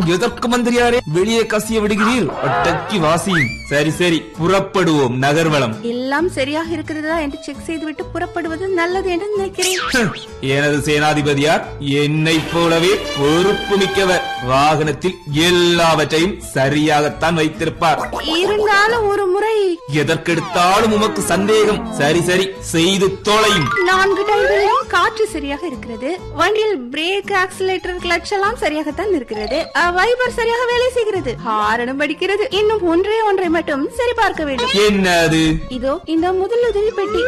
எதற்கு மந்திரியாரே வெளியே கசிய விடுகிறீர் ஒட்டக்கி வாசியும் சரி சரி புறப்படுவோம் நகர்வலம் எல்லாம் சரியாக இருக்கிறதா என்று செக் செய்துவிட்டு புறப்படுவது நல்லது என்று நினைக்கிறேன் ஹம், எனது சேனாதிபதியார் என்னைப் போலவே பொறுப்பு மிக்கவர் வாகனத்தில் எல்லாவற்றையும் சரியாகத்தான் வைத்திருப்பார் இருந்தாலும் ஒரு முறை எதற்கெடுத்தாலும் உமக்கு சந்தேகம் சரி சரி செய்து தொலையும் நான்கு டயர்களிலும் காற்று சரியாக இருக்கிறது வண்டியில் பிரேக் ஆக்சிலேட்டர் கிளட்ச் எல்லாம் சரியாகத்தான் இருக்கிறது அஹ், வைபர் சரியாக வேலை செய்கிறது ஹாரனும் படிக்கிறது இன்னும் ஒன்றே ஒன்றை மட்டும் சரி பார்க்க வேண்டும் என்ன அது இதோ இந்த முதலுதவி பெட்டி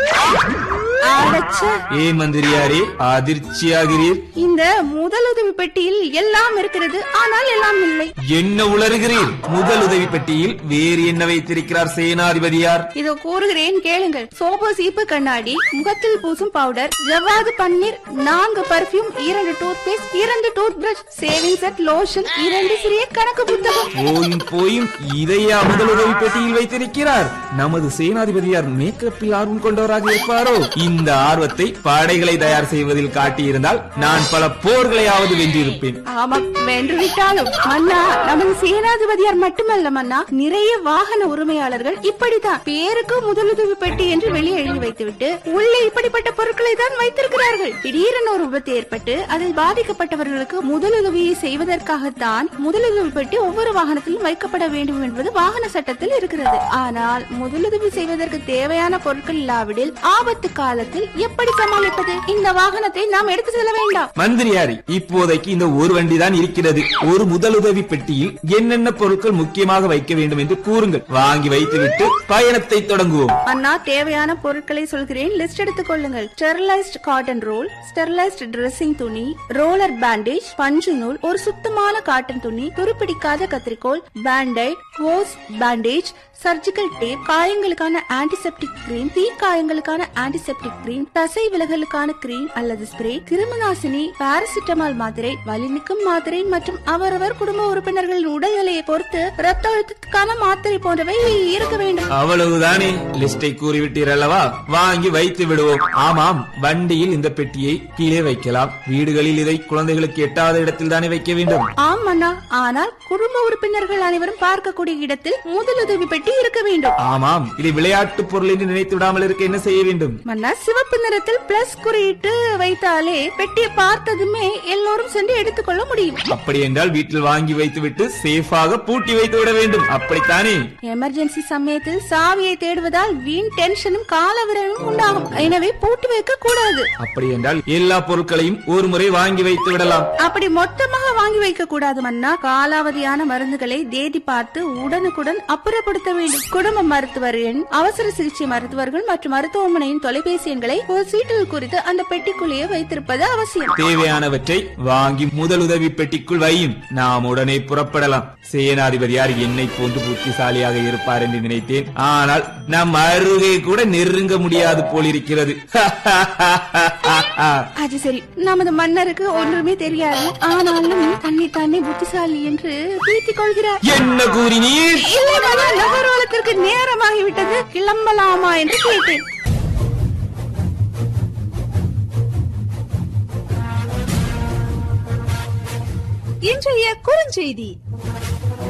அடச்ச ஏன் மந்திரியாரே அதிர்ச்சியாகிறீர் இந்த முதலுதவி பெட்டியில் எல்லாம் இருக்கிறது ஆனால் எல்லாம் இல்லை என்ன உளறுகிறீர் முதல் உதவி பெட்டியில் வேறு என்ன வைத்திருக்கிறார் சேனாதிபதியார் இதோ கூறுகிறேன் கேளுங்கள் சோப்பு சீப்பு கண்ணாடி முகத்தில் பூசும் பவுடர் ஜவ்வாது பன்னீர் நான்கு பர்ஃபியூம் இரண்டு டூத் பேஸ்ட் இரண்டு toothbrush shaving set lotion இரண்டு சிறிய கணக்கு புத்தகம் போயும் போயும் இதையா முதல் உதவி பெட்டியில் வைத்திருக்கிறார் நமது சேனாதிபதியார் மேக்கப்பில் ஆர்வம் கொண்டவராக இருப்பாரோ இந்த ஆர்வத்தை படைகளை தயார் செய்வதில் காட்டியிருந்தால் நான் பல போர்களையாவது வென்றிருப்பேன் ஆமாம் வென்று விட்டாலும் மன்னா நமது சேனாதிபதியார் மட்டுமல்ல மன்னா நிறைய வாகன உரிமையாளர்கள் இப்படித்தான் பேருக்கு முதலுதவி பெட்டி என்று வெளியே எழுதி வைத்துவிட்டு உள்ளே இப்படிப்பட்ட பொருட்களை தான் வைத்திருக்கிறார்கள் திடீரென ஒரு விபத்து ஏற்பட்டு அதில் பாதிக்கப்பட்டவர்களுக்கு முதலுதவியை செய்வதற்காகத்தான் முதலுதவி பெட்டி ஒவ்வொரு வாகனத்திலும் வைக்கப்பட வேண்டும் என்பது வாகன சட்டத்தில் இருக்கிறது ஆனால் முதலுதவி செய்வதற்கு தேவையான பொருட்கள் இல்லாவிடில் ஆபத்து காலத்தில் எப்படி சமாளிப்பது இந்த வாகனத்தை நாம் எடுத்து செல்ல வேண்டாம் மந்திரியாரி இப்போதைக்கு இந்த ஒரு வண்டி தான் இருக்கிறது ஒரு முதலுதவி பெட்டியில் என்னென்ன பொருட்கள் முக்கியமாக வைக்க வேண்டும் என்று கூறுங்கள் வாங்கி வைத்துவிட்டு பயணத்தை தொடங்குவோம் அண்ணா தேவையான பொருட்களை சொல்கிறேன் லிஸ்ட் எடுத்துக் கொள்ளுங்கள் sterilised cotton roll sterilised dressing துணி ரோலர் பேண்டேஜ் பஞ்சு நூல் ஒரு சுத்தமான காட்டன் துணி துருப்பிடிக்காத கத்திரிக்கோல் பேண்டைட் ஹோஸ் பேண்டேஜ் சர்ஜிக்கல் டேப் காயங்களுக்கான ஆன்டிசெப்டிக் கிரீம் தீ காயங்களுக்கான ஆன்டிசெப்டிக் கிரீம் தசை விலகலுக்கான கிரீம் அல்லது ஸ்ப்ரே கிருமிநாசினி பாராசிட்டமால் மாத்திரை வலிநிற்கும் மாத்திரை மற்றும் அவரவர் குடும்ப உறுப்பினர்களின் உடல்நிலையை பொறுத்து ரத்த அழுத்தத்துக்கான மாத்திரை போன்றவை இருக்க வேண்டும் அவ்வளவுதானே லிஸ்டை கூறிவிட்டீர் அல்லவா வாங்கி வைத்து விடுவோம் ஆமாம் வண்டியில் இந்த பெட்டியை கீழே வைக்கலாம் வீடுகளில் இதை குழந்தைகளுக்கு எட்டாத இடத்தில் தானே வைக்க வேண்டும் ஆம் அண்ணா ஆனால் குடும்ப உறுப்பினர்கள் அனைவரும் பார்க்கக்கூடிய இடத்தில் முதலுதவி பெட்டி இருக்க வேண்டும் ஆமாம் இதை விளையாட்டு பொருள் என்று நினைத்து விடாமல் இருக்க என்ன செய்ய வேண்டும் மன்னா சிவப்பு நிறத்தில் பிளஸ் குறியிட்டு வைத்தாலே பெட்டியை பார்த்ததுமே எல்லோரும் சென்று எடுத்துக்கொள்ள முடியும் அப்படி என்றால் வீட்டில் வாங்கி வைத்துவிட்டு சேஃபாக பூட்டி வைத்து விட வேண்டும் அப்படித்தானே எமர்ஜென்சி சமயத்தில் சாவியை தேடுவதால் வீண் டென்ஷனும் காலவிரலும் உண்டாகும் எனவே பூட்டி வைக்க கூடாது அப்படி என்றால் எல்லா பொருட்களையும் ஒரு முறை வாங்கி வைத்து விடலாம் அப்படி மொத்தமாக வாங்கி வைக்க கூடாது மன்னா காலாவதியான மருந்துகளை தேடி பார்த்து உடனுக்குடன் அப்புறப்படுத்த வேண்டும் குடும்ப மருத்துவர் எண் அவசர சிகிச்சை மருத்துவர்கள் மற்றும் மருத்துவமனையின் தொலைபேசி எண்களை ஒரு சீட்டில் குறித்து அந்த பெட்டிக்குள்ளேயே வைத்திருப்பது அவசியம் தேவையானவற்றை வாங்கி முதலுதவி பெட்டிக்குள் வையும் நாம் உடனே புறப்படலாம் சேனாதிபதியார் என்னை போன்று புத்திசாலியாக இருப்பார் என்று நினைத்தேன் ஆனால் நம் அருகே கூட நெருங்க முடியாது போலிருக்கிறது அது சரி நமது மன்னருக்கு ஒன்றுமே தெரியாது ஆனாலும் தன்னை தானே புத்திசாலி என்று பீத்திக் கொள்கிறார் என்ன கூறினீர் இல்லை மன்னா, நகர்வலத்திற்கு நேரமாகிவிட்டது கிளம்பலாமா என்று கேட்டேன் இன்றைய குறுஞ்செய்தி